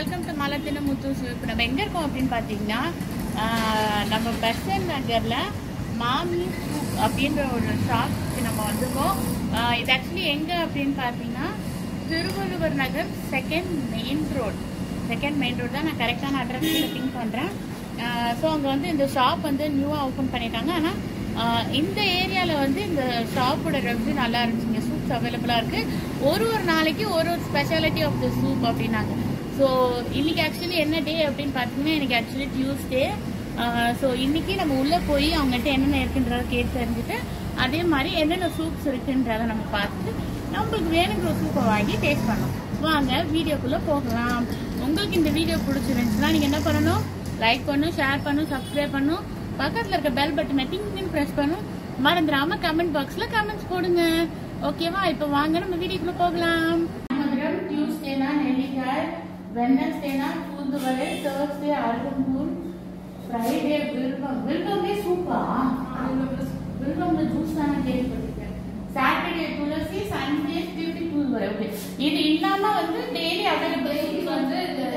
Welcome to மலத்தின முத்து இப்போ நம்ம எங்கே இருக்கோம் அப்படின்னு பார்த்தீங்கன்னா ஆஹ், நம்ம பெசன் நகரில் மாமி சூப் அப்படின்ற ஒரு ஷாப்க்கு நம்ம வந்திருக்கோம் ஆஹ், இது ஆக்சுவலி எங்கே அப்படின்னு பார்த்தீங்கன்னா Thiruvalluvar Nagar second main road second main road தான் நான் கரெக்டான அட்ரஸ் திங்க் பண்ணுறேன் ஸோ அங்கே வந்து இந்த ஷாப் வந்து நியூவாக ஓப்பன் பண்ணிட்டாங்க ஆனால் ஆஹ் இந்த ஏரியாவில் வந்து இந்த ஷாப்போட ரெவ்யூ நல்லா இருந்துச்சுங்க சூப்ஸ் அவைலபிளாக இருக்குது ஒரு ஒரு நாளைக்கு ஒரு ஒரு ஸ்பெஷாலிட்டி ஆஃப் த சூப் அப்படின்னாங்க ஸோ இன்னைக்கு ஆக்சுவலி என்ன டே அப்படின்னு பார்த்தீங்கன்னா எனக்கு ஆக்சுவலி டியூஸ்டே ஸோ இன்னைக்கு நம்ம உள்ளே போய் அவங்ககிட்ட என்னென்ன இருக்குன்றத கேட்டு தெரிஞ்சுட்டு அதே மாதிரி என்னென்ன சூப்ஸ் இருக்குன்றத நம்ம பார்த்துட்டு நம்மளுக்கு வேணுங்கிற சூப்பை வாங்கி டேஸ்ட் பண்ணோம் வாங்க வீடியோக்குள்ளே போகலாம் உங்களுக்கு இந்த வீடியோ பிடிச்சிருந்துச்சுன்னா நீங்கள் என்ன பண்ணணும் லைக் பண்ணும் ஷேர் பண்ணும் சப்ஸ்கிரைப் பண்ணும் பக்கத்துல இருக்க பெல் பட்டனை டிங்னு பிரஸ் பண்ணும் மறந்துடாம கமெண்ட் பாக்ஸ்ல கமெண்ட்ஸ் போடுங்க ஓகேவா இப்போ வாங்க நம்ம வீடியோக்குள்ள போகலாம் மதுரம் டியூஸ்டேனா நெல்லிக்காய் வெனஸ்டேனா தூதுவளை தேர்ஸ்டே அருகம்பூர் ஃப்ரைடே விருப்பம் விருப்பமே சூப்பா விருப்பம்ல ஜூஸ் தான் நான் கேள்விப்பட்டிருக்கேன் சாட்டர்டே துளசி சண்டே திருப்பி தூதுவளை ஓகே இது இல்லாம வந்து டெய்லி அவைலபிள் வந்து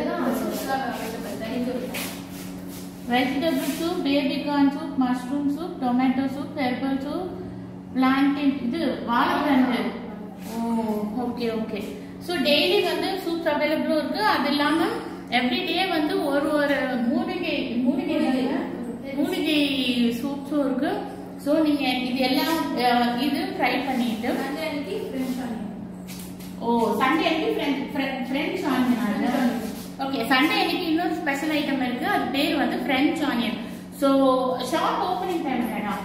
vegetable soup baby corn soup mushroom soup tomato soup herbal soup plantain இது வாழைத்தண்டு oh okay okay so daily வந்து சூப்ஸ் அவைலபிளும் இருக்கு அது இல்லாம எவ்ரிடே வந்து ஒரு ஒரு மூலிகை மூலிகை மூலிகை சூப்ஸும் இருக்கு ஸோ நீங்க இது எல்லாம் அஹ், இது ஃப்ரை பண்ணிட்டு ஓ சண்டே அன்னைக்கு ஃப்ரெஞ்ச் ஆனியன் ஓகே சண்டே அன்னைக்கு இன்னொரு ஸ்பெஷல் ஐட்டம் இருக்கு அது பேர் வந்து French onion so shop opening time madam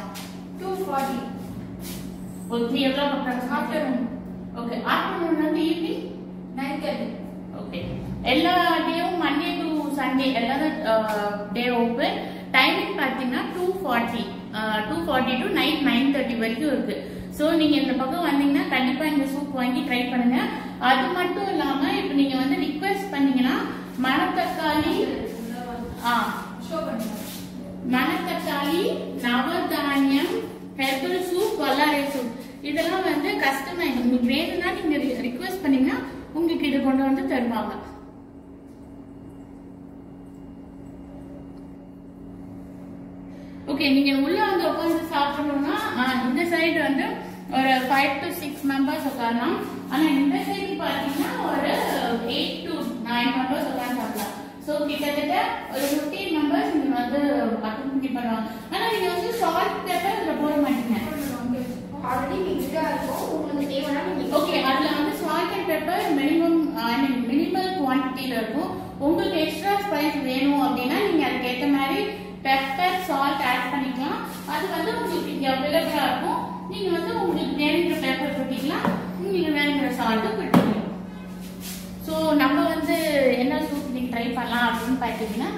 ஒரு three o'clock afternoon okay afternoon வந்து ஈவினிங் ஓகே எல்லா டேவும் மண்டே டு சண்டே எல்லா டே ஓப்பன் டைமிங் பார்த்தீங்கன்னா two forty two forty to night nine thirty வரைக்கும் இருக்கு ஸோ நீங்க இந்த பக்கம் வந்தீங்கன்னா கண்டிப்பா இந்த சூப் வாங்கி ட்ரை பண்ணுங்க அது மட்டும் இல்லாம இப்போ நீங்க வந்து ரிக்வெஸ்ட் பண்ணீங்கன்னா மணத்தக்காளி ஆ மணத்தக்காளி நவதானியம் ஹெர்பல் சூப் வல்லாரை சூப் இதெல்லாம் வந்து கஸ்டமைஸ் உங்களுக்கு வேணும்னா நீங்க ரிக்வெஸ்ட் பண்ணீங்கன்னா உங்களுக்கு இது கொண்டு வந்து தருவாங்க ஓகே நீங்க உள்ள வந்து உட்காந்து சாப்பிடணும்னா ஆஹ், இந்த சைடு வந்து ஒரு ஃபைவ் டு சிக்ஸ் மெம்பர்ஸ் உட்காரலாம் ஆனா இந்த சைடு பாத்தீங்கன்னா ஒரு எயிட் டு நைன் மெம்பர்ஸ் உட்காந்து சாப்பிடலாம் ஸோ கிட்டத்தட்ட ஒரு ஃபிஃப்டீன் மெம்பர்ஸ் நீங்க வந்து அட்டன் பண்ணுவாங்க ஆனா நீங்க வந்து சால்ட் பேப்பர் இதுல போட மாட்டீங்க ஓகே அதுல வந்து salt and pepper minimum I mean minimal குவான்டிட்டியில இருக்கும் உங்களுக்கு எக்ஸ்ட்ரா ஸ்பைஸ் வேணும் அப்படின்னா நீங்க அதுக்கு ஏத்த மாதிரி பெப்பர் சால்ட் ஆட் பண்ணிக்கலாம் அது வந்து உங்களுக்கு இங்க அவைலபிளா இருக்கும் நீங்க வந்து உங்களுக்கு வேணுங்கிற பெப்பர் கொட்டிக்கலாம் உங்களுக்கு வேணுங்கிற சால்ட் கொட்டிக்கலாம் ஸோ நம்ம வந்து என்ன சூப் நீங்க ட்ரை பண்ணலாம் அப்படின்னு பார்த்தீங்கன்னா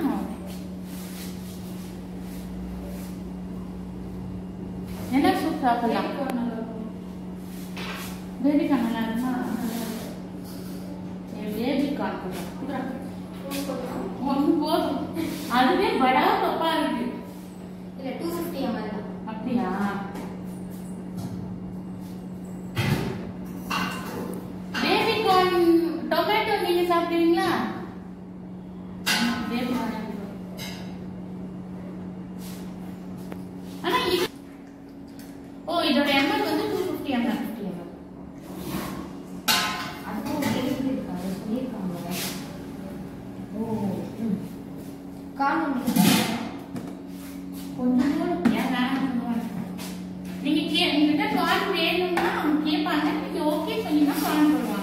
என்ன சூப் சாப்பிடலாம் பேபி கார்ன் நல்லா இருக்குமா பேபி கார்ன் ஒன்று போதும் அதுவே படா பப்பா இருக்கு அப்படியா பேபி கார்ன் டொமேட்டோ நீங்க சாப்பிடுவீங்களா பேபி கார்ன் ஆனா இது ஓ இதோட எம்எல் வந்து டூ ஃபிஃப்டி எம்எல் ஓ ம். கொஞ்சம் கூட ஏன் வேணாம் சொல்லுவாங்க. நீங்க கே உங்ககிட்ட கார்ன் வேணும்னா அவங்க கேட்பாங்க நீங்க ஓகே சொன்னீங்கன்னா கார்ன் போடுவாங்க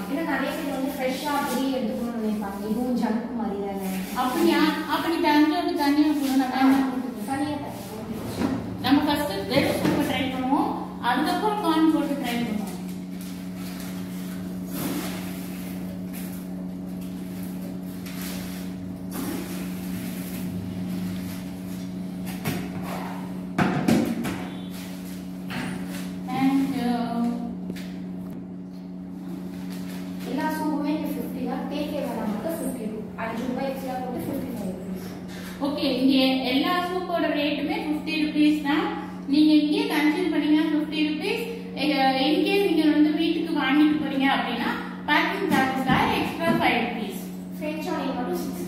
அப்படியா அப்ப நீ தஞ்சோடு தனியா போடணும் நான் வேணாம் போட்டுக்கிறேன். நம்ம ஃபர்ஸ்ட் வெறும் சூப்பர் ட்ரை பண்ணுவோம் அதுக்கப்புறம் கார்ன் போட்டு ட்ரை பண்ணுவோம் Thank you. எல்லா சூப்புமே இங்க 50 தான் டேக்கே வேணா மட்டும் 52 அஞ்சு ரூபாய் எக்ஸ்ட்ரா போட்டு 55 rupees. ஓகே இங்க எல்லா சூப்போட ரேட்டுமே 50 ருபீஸ் தான் நீங்க இங்கே கன்சியூம் பண்ணீங்கன்னா 50 ருபீஸ் இங்கே நீங்க வந்து வீட்டுக்கு வாங்கிட்டு போறீங்க அப்படின்னா பேக்கிங் சார்ஜஸ்க்காக எக்ஸ்ட்ரா 5 ருபீஸ் French onion மட்டும் 6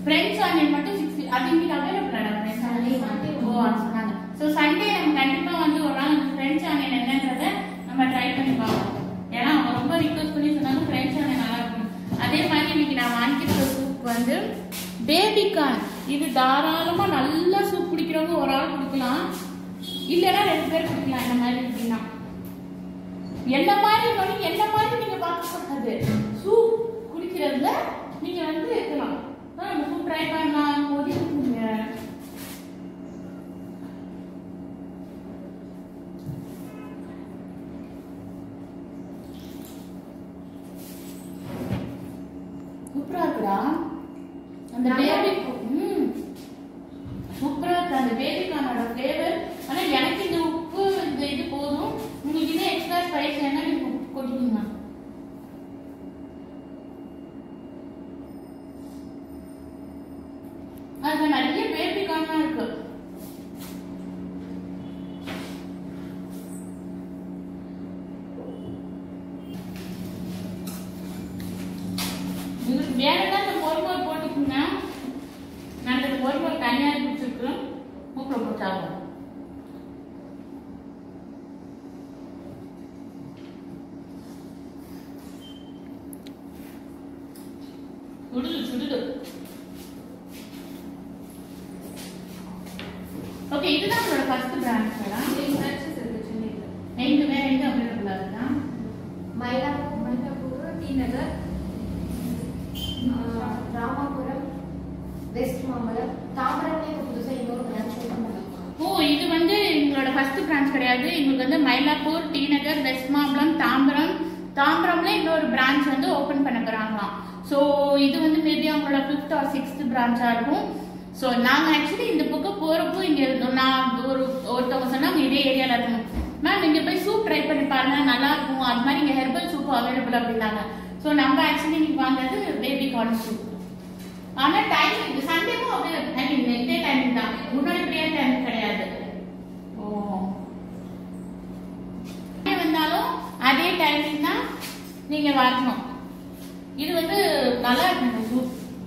ஃப்ரெண்ட்ஸ் ஆனியன் மட்டும் சிக்ஸ்டி அது இன்னைக்கு அவைலபிள் ஃப்ரெண்ட்ஸ் ஆனியன் ஓ அது சொன்னாங்க ஸோ சண்டே நம்ம கண்டிப்பா வந்து ஒரு நாள் ஃப்ரெண்ட்ஸ் ஆனியன் என்னன்றதை நம்ம ட்ரை பண்ணி பார்ப்போம் ஏன்னா அவங்க ரொம்ப ரிக்வஸ்ட் பண்ணி சொன்னாங்க ஃப்ரெண்ட்ஸ் ஆனியன் நல்லா இருக்கும் அதே மாதிரி இன்னைக்கு நான் வாங்கிக்கிற சூப் வந்து பேபி கார்ன் இது தாராளமா நல்லா சூப் குடிக்கிறவங்க ஒரு ஆள் குடிக்கலாம் இல்லைன்னா ரெண்டு பேர் குடிக்கலாம் இந்த மாதிரி அப்படின்னா என்ன மாதிரி பண்ணி என்ன மாதிரி நீங்க பார்க்க கூடாது சூப் குடிக்கிறதுல நீங்க வந்து இருக்கலாம் அதான் நம்ம சூப் ட்ரை பண்ணலாம் போது நீங்க சூப்பரா இருக்குடா அந்த நல்லா பேபி ம் சூப்பரா இருக்கு அந்த பேபிக்கானோட ஃப்ளேவர் ஆனா எனக்கு இந்த உப்பு இந்த இது போதும் உங்களுக்கு இன்னும் எக்ஸ்ட்ரா ஸ்பைஸ் வேணா நீங்க உப்பு கொட்டிக்கோங்க அதுல நிறைய பேபிக்கானா இருக்கு உங்களுக்கு வேணும்னா இந்த மோர்மோர் போட்டுக்கோங்க நான் இந்த மோர்மோர் தனியாக குடிச்சிருக்கேன் மூக்கில் போட்டாகும் சுடுது சுடுது ஓகே இதுதான் உங்களோட ஃபர்ஸ்ட் பிரான்ச் எங்க வேற எங்க அவைலபிளா இருக்கா மயிலாப்பூர் மயிலாப்பூர் டி நகர் ஆஹ், ராமாபுரம் வெஸ்ட் மாம்பலம் தாம்பரம்லேயே இப்போ புதுசாக இன்னொரு பிரான்ச் ஓப்பன் பண்ணிருக்காங்க ஓ இது வந்து எங்களோட ஃபர்ஸ்ட் பிரான்ச் கிடையாது எங்களுக்கு வந்து மயிலாப்பூர் டி நகர் வெஸ்ட் மாம்பலம் தாம்பரம் தாம்பரம்ல இன்னொரு பிரான்ச் வந்து ஓபன் பண்ண போறாங்களாம் ஸோ இது வந்து மேபி அவங்களோட ஃபிஃப்த் ஆர் சிக்ஸ்த் பிரான்ச்சா இருக்கும் ஸோ நாங்க ஆக்சுவலி இந்த பக்கம் போறப்போ இங்க இருந்தோம் நான் ஒரு ஒருத்தவங்க சொன்னாங்க இதே ஏரியால இருக்கணும் மேம் இங்க போய் சூப் ட்ரை பண்ணி பாருங்க நல்லா இருக்கும் அது மாதிரி இங்க ஹெர்பல் சூப் அவைலபிள் அப்படின்னாங்க ஸோ நம்ம ஆக்சுவலி இன்னைக்கு வாங்குறது பேபி கார்ன் சூப் ஆனா டைம் இந்த சண்டேவும் அப்படியே ஐ மீன் இதே டைம் தான் முன்னாடி ப்ரேயர் டைம் கிடையாது ஓ Sunday வந்தாலும் அதே டைமிங் தான் நீங்க வரணும் இது வந்து நல்லா இருக்கு இந்த சூப்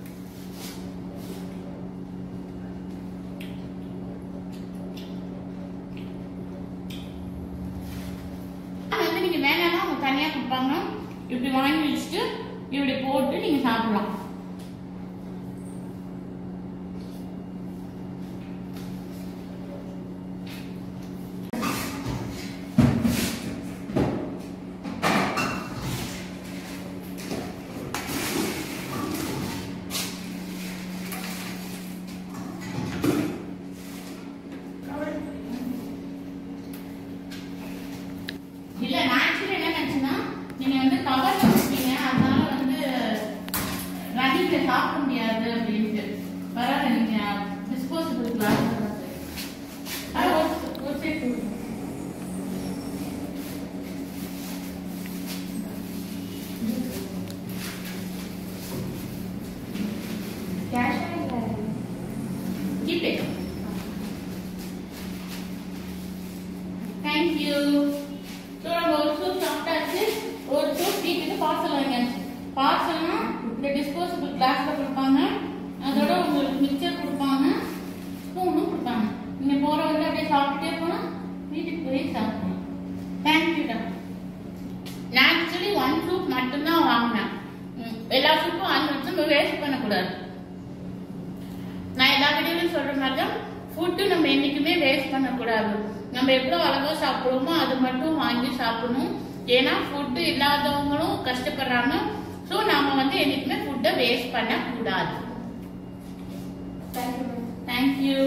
வந்து நீங்க வேணாம்னா அவங்க தனியா கொடுப்பாங்க இப்படி வாங்கி வச்சுட்டு இப்படி போட்டு நீங்க சாப்பிடலாம் இல்ல நான் actually என்ன நினைச்சேன்னா நீங்க வந்து கவர்ல வச்சுட்டீங்க அதனால வந்து ரன்னிங்ல சாப்பிட முடியாது அப்படின்ட்டு பரவாயில்ல நீங்க டிஸ்போசபிள் கிளாஸ் ஒரு செட் கேஷ் இல்லை கீப் இட் தேங்க்யூ ஸோ நம்ம ஒரு சூப் சாப்பிட்டாச்சு ஒரு சூப் வீட்டுக்கு பார்சல் வாங்கியாச்சு பார்சல்னா இந்த டிஸ்போசபிள் கிளாஸ்ல கொடுப்பாங்க அதோட உங்களுக்கு மிக்சர் கொடுப்பாங்க ஸ்பூனும் கொடுப்பாங்க நீங்க போற வழியில அப்படியே சாப்பிட்டுட்டே போனா வீட்டுக்கு போய் சாப்பிடலாம் தேங்க்யூடா நான் ஆக்சுவலி ஒன் சூப் மட்டும்தான் வாங்கினேன் ம், எல்லா சூப்பும் வாங்கி வச்சு நம்ம வேஸ்ட் பண்ணக்கூடாது நான் எல்லா வீடியோலையும் சொல்ற மாதிரி தான் ஃபுட்டு நம்ம என்னைக்குமே வேஸ்ட் பண்ணக்கூடாது நம்ம எவ்வளோ அளவோ சாப்பிடுவோமோ அது மட்டும் வாங்கி சாப்பிடணும் ஏன்னா ஃபுட்டு இல்லாதவங்களும் கஷ்டப்படுறாங்க ஸோ நாம வந்து என்னைக்குமே ஃபுட்டை வேஸ்ட் பண்ணக்கூடாது thank you ma'am thank you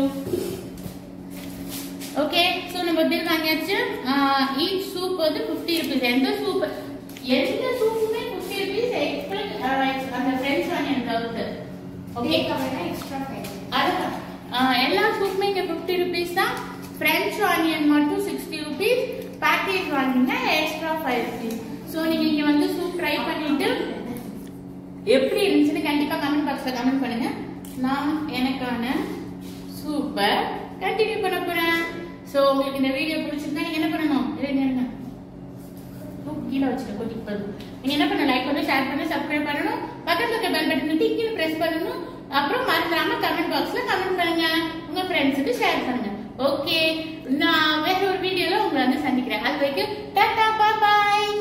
okay so நம்ம பில் வாங்கியாச்சு ஈச் சூப் வந்து ஃபிஃப்டி ருபீஸ் எந்த சூப் எந்த சூப்புமே ஃபிஃப்டி ருபீஸ் எக்ஸ்பிரஸ் அந்த ஃப்ரெண்ட்ஸ் ஆனியன் தவிர்த்து ஓகே டேக் அவேனா எக்ஸ்ட்ரா ஃபைவ் அதுதான் ஆஹ் எல்லா சூப்புமே இங்க ஃபிஃப்டி ருபீஸ் தான் ஃப்ரெஞ்ச் ஆனியன் மட்டும் சிக்ஸ்டி ருபீஸ் பேக்கேஜ் வாங்கினா எக்ஸ்ட்ரா ஃபைவ் ருபீஸ் ஸோ நீங்க இங்க வந்து சூப் ட்ரை பண்ணிட்டு எப்படி இருந்துச்சுன்னு கண்டிப்பா கமெண்ட் பாக்ஸ்ல கமெண்ட் பண்ணுங்க நான் எனக்கான சூப்பை கண்டினியூ பண்ண போறேன் ஸோ உங்களுக்கு இந்த வீடியோ பிடிச்சிருந்தா நீங்க என்ன பண்ணணும் இருங்க இருங்க தூக்கி கீழே வச்சுட்டு கொட்டிக்கு போதும் நீங்க என்ன பண்ண லைக் பண்ணி ஷேர் பண்ணி சப்ஸ்கிரைப் பண்ணணும் பக்கத்துல இருக்க பெல் பட்டன் டிக்கின்னு பிரஸ் பண்ணணும் அப்புறம் மறந்துடாம கமெண்ட் பாக்ஸ்ல கமெண்ட் பண்ணுங்க உங்க ஃப்ரெண்ட்ஸுக்கு ஷேர் பண்ணுங்க ஓகே நான் வேற ஒரு வீடியோல உங்களை வந்து சந்திக்கிறேன் அது வரைக்கும் tata bye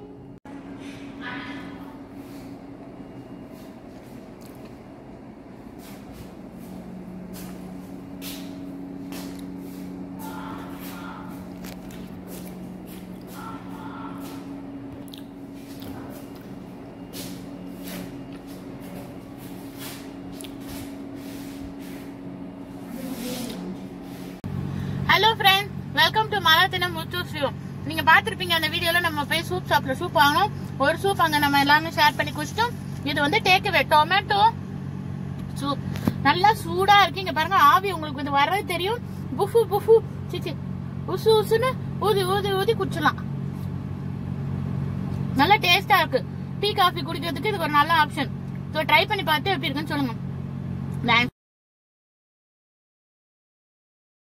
hello friend welcome to மலாத்தினம் முத்தூர் சிவம் நீங்க பாத்திருப்பீங்க அந்த வீடியோல நம்ம போய் சூப் ஷாப்ல சூப் வாங்கினோம் ஒரு சூப் அங்க நம்ம எல்லாமே ஷேர் பண்ணி குடிச்சிட்டோம் இது வந்து டேக் அவே டொமேட்டோ சூப் நல்லா சூடா இருக்கு இங்க பாருங்க ஆவி உங்களுக்கு இது வர்றது தெரியும் புஃபு புஃபு சிச்சி உசு உசுன்னு ஊதி ஊதி ஊதி குடிச்சலாம் நல்லா டேஸ்டா இருக்கு டீ காஃபி குடிக்கிறதுக்கு இது ஒரு நல்ல ஆப்ஷன் ஸோ ட்ரை பண்ணி பார்த்து எப்படி இருக்குன்னு சொல்லுங்க Thanks.